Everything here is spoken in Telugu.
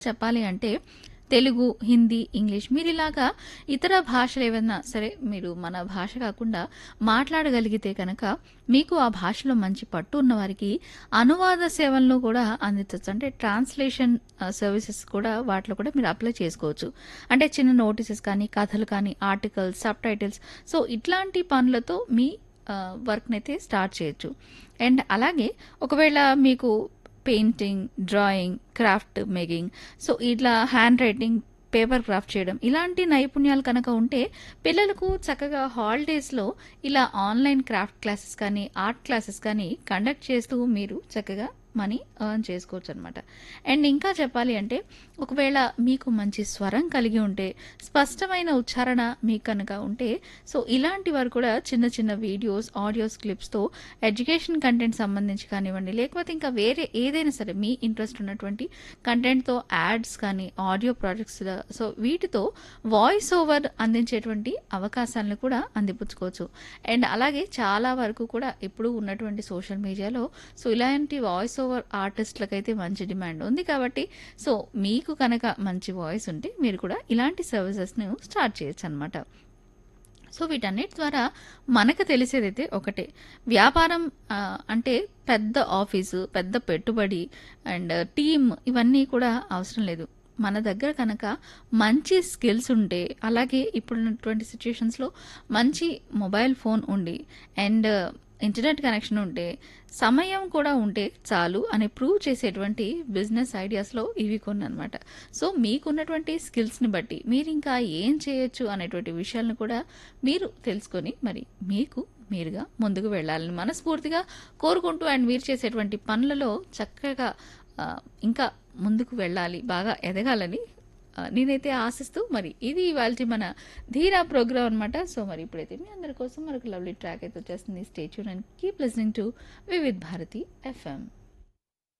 చెప్పాలి అంటే తెలుగు, హిందీ, ఇంగ్లీష్ మీరిలాగా ఇతర భాషలు ఏవన్నా సరే మీరు మన భాష కాకుండా మాట్లాడగలిగితే కనుక మీకు ఆ భాషలో మంచి పట్టు ఉన్న వారికి అనువాద సేవలను కూడా అందించవచ్చు అంటే ట్రాన్స్లేషన్ సర్వీసెస్ కూడా వాటిలో కూడా మీరు అప్లై చేసుకోవచ్చు అంటే చిన్న నోటీసెస్ కానీ కథలు కానీ ఆర్టికల్స్ సబ్ టైటిల్స్ సో ఇట్లాంటి పనులతో మీ వర్క్ని అయితే స్టార్ట్ చేయొచ్చు అండ్ అలాగే ఒకవేళ మీకు painting drawing craft making so ఇట్లా హ్యాండ్ రైటింగ్ పేపర్ క్రాఫ్ట్ చేయడం ఇలాంటి నైపుణ్యాలు కనుక ఉంటే పిల్లలకు చక్కగా హాలిడేస్లో ఇలా ఆన్లైన్ క్రాఫ్ట్ క్లాసెస్ కానీ ఆర్ట్ క్లాసెస్ కానీ కండక్ట్ చేస్తూ మీరు చక్కగా మనీ ఎర్న్ చేసుకోవచ్చు అనమాట అండ్ ఇంకా చెప్పాలి అంటే ఒకవేళ మీకు మంచి స్వరం కలిగి ఉంటే స్పష్టమైన ఉచ్చారణ మీకు కనుక ఉంటే సో ఇలాంటి వారు కూడా చిన్న చిన్న వీడియోస్ ఆడియోస్ క్లిప్స్తో ఎడ్యుకేషన్ కంటెంట్ సంబంధించి కానివ్వండి లేకపోతే ఇంకా వేరే ఏదైనా సరే మీ ఇంట్రెస్ట్ ఉన్నటువంటి కంటెంట్తో యాడ్స్ కానీ ఆడియో ప్రాజెక్ట్స్ సో వీటితో వాయిస్ ఓవర్ అందించేటువంటి అవకాశాలను కూడా అందిపుచ్చుకోవచ్చు అండ్ అలాగే చాలా వరకు కూడా ఇప్పుడు ఉన్నటువంటి సోషల్ మీడియాలో సో ఇలాంటి వాయిస్ ఓవర్ ఆర్టిస్టులకైతే మంచి డిమాండ్ ఉంది కాబట్టి సో మీకు కనుక మంచి వాయిస్ ఉంటే మీరు కూడా ఇలాంటి సర్వీసెస్ను స్టార్ట్ చేయొచ్చు అనమాట సో వీటన్నిటి ద్వారా మనకు తెలిసేదైతే ఒకటే వ్యాపారం ఆ, అంటే పెద్ద ఆఫీసు పెద్ద పెట్టుబడి అండ్ టీమ్ ఇవన్నీ కూడా అవసరం లేదు మన దగ్గర కనుక మంచి స్కిల్స్ ఉంటే అలాగే ఇప్పుడున్నటువంటి సిచ్యుయేషన్స్లో మంచి మొబైల్ ఫోన్ ఉండి అండ్ ఇంటర్నెట్ కనెక్షన్ ఉంటే సమయం కూడా ఉంటే చాలు అని ప్రూవ్ చేసేటువంటి బిజినెస్ ఐడియాస్లో ఇవి కొన్ని అనమాట సో మీకున్నటువంటి స్కిల్స్ని బట్టి మీరు ఇంకా ఏం చేయొచ్చు అనేటువంటి విషయాలను కూడా మీరు తెలుసుకొని మరి మీకు మీరుగా ముందుకు వెళ్ళాలని మనస్ఫూర్తిగా కోరుకుంటూ అండ్ మీరు చేసేటువంటి పనులలో చక్కగా ఆ, ఇంకా ముందుకు వెళ్ళాలి బాగా ఎదగాలని ఆ, నేనైతే ఆశిస్తూ మరి ఇది ఇవాళ మన ధీరా ప్రోగ్రామ్ అనమాట సో మరి ఇప్పుడైతే మీ అందరి కోసం మనకు లవ్లీ ట్రాక్ అయితే వచ్చేస్తుంది stay tuned and keep listening to Vividh Bharati FM